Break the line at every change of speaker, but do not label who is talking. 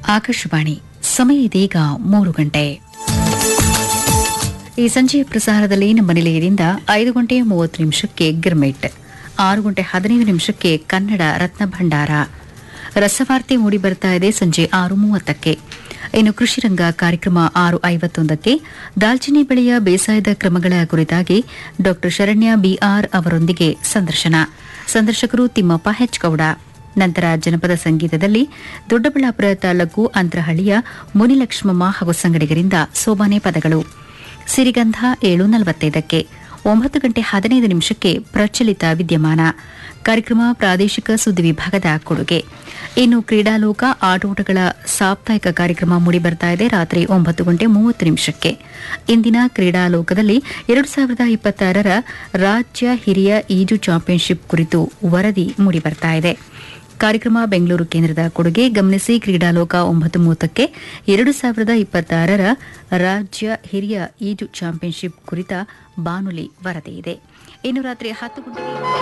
ಆಕಾಶವಾಣಿ ಸಮಯ ಇದೀಗ ಮೂರು ಗಂಟೆ ಈ ಸಂಜೆಯ ಪ್ರಸಾರದಲ್ಲಿ ನಮ್ಮ ನಿಲಯದಿಂದ ಐದು ಗಂಟೆ ಮೂವತ್ತು ನಿಮಿಷಕ್ಕೆ ಗಿರ್ಮಿಟ್ ಆರು ಗಂಟೆ ಹದಿನೈದು ನಿಮಿಷಕ್ಕೆ ಕನ್ನಡ ರತ್ನ ಭಂಡಾರ ರಸವಾರ್ತೆ ಮೂಡಿ ಬರ್ತಾ ಇದೆ ಸಂಜೆ ಆರು ಮೂವತ್ತಕ್ಕೆ ಇನ್ನು ಕೃಷಿ ರಂಗ ಕಾರ್ಯಕ್ರಮ ಆರು ಐವತ್ತೊಂದಕ್ಕೆ ದಾಲ್ಚಿನ್ನಿ ಬೆಳೆಯ ಬೇಸಾಯದ ಕ್ರಮಗಳ ಕುರಿತಾಗಿ ಡಾ ಶರಣ್ಯ ಬಿಆರ್ ಅವರೊಂದಿಗೆ ಸಂದರ್ಶನ ಸಂದರ್ಶಕರು ತಿಮ್ಮಪ್ಪ ಹೆಚ್ಗೌಡ ನಂತರ ಜನಪದ ಸಂಗೀತದಲ್ಲಿ ದೊಡ್ಡಬಳ್ಳಾಪುರ ತಾಲೂಕು ಅಂತರಹಳ್ಳಿಯ ಮುನಿಲಕ್ಷ್ಮಮ್ಮ ಹಾಗೂ ಸಂಗಡಿಗರಿಂದ ಸೋಬಾನೆ ಪದಗಳು ಸಿರಿಗಂಧ ಏಳು ನಲವತ್ತೈದಕ್ಕೆ ಒಂಬತ್ತು ಗಂಟೆ ಹದಿನೈದು ನಿಮಿಷಕ್ಕೆ ಪ್ರಚಲಿತ ವಿದ್ಯಮಾನ ಕಾರ್ಯಕ್ರಮ ಪ್ರಾದೇಶಿಕ ಸುದ್ದಿ ವಿಭಾಗದ ಕೊಡುಗೆ ಇನ್ನು ಕ್ರೀಡಾಲೋಕ ಆಟೋಟಗಳ ಸಾಪ್ತಾಹಿಕ ಕಾರ್ಯಕ್ರಮ ಮೂಡಿಬರ್ತಾ ಇದೆ ರಾತ್ರಿ ಒಂಬತ್ತು ಗಂಟೆ ಮೂವತ್ತು ನಿಮಿಷಕ್ಕೆ ಇಂದಿನ ಕ್ರೀಡಾಲೋಕದಲ್ಲಿ ಎರಡು ಸಾವಿರದ ಇಪ್ಪತ್ತಾರರ ರಾಜ್ಯ ಹಿರಿಯ ಈಜು ಚಾಂಪಿಯನ್ಶಿಪ್ ಕುರಿತು ವರದಿ ಮೂಡಿಬರ್ತಾ ಇದೆ ಕಾರ್ಯಕ್ರಮ ಬೆಂಗಳೂರು ಕೇಂದ್ರದ ಕೊಡುಗೆ ಗಮನಿಸಿ ಕ್ರೀಡಾಲೋಕ ಒಂಬತ್ತು ಮೂವತ್ತಕ್ಕೆ ಎರಡು ಸಾವಿರದ ಇಪ್ಪತ್ತಾರರ ರಾಜ್ಯ ಹಿರಿಯ ಈಜು ಚಾಂಪಿಯನ್ಶಿಪ್ ಕುರಿತ ಬಾನುಲಿ ವರದಿ ಇದೆ ಇನ್ನು ರಾತ್ರಿ ಹತ್ತು ಗಂಟೆಗೆ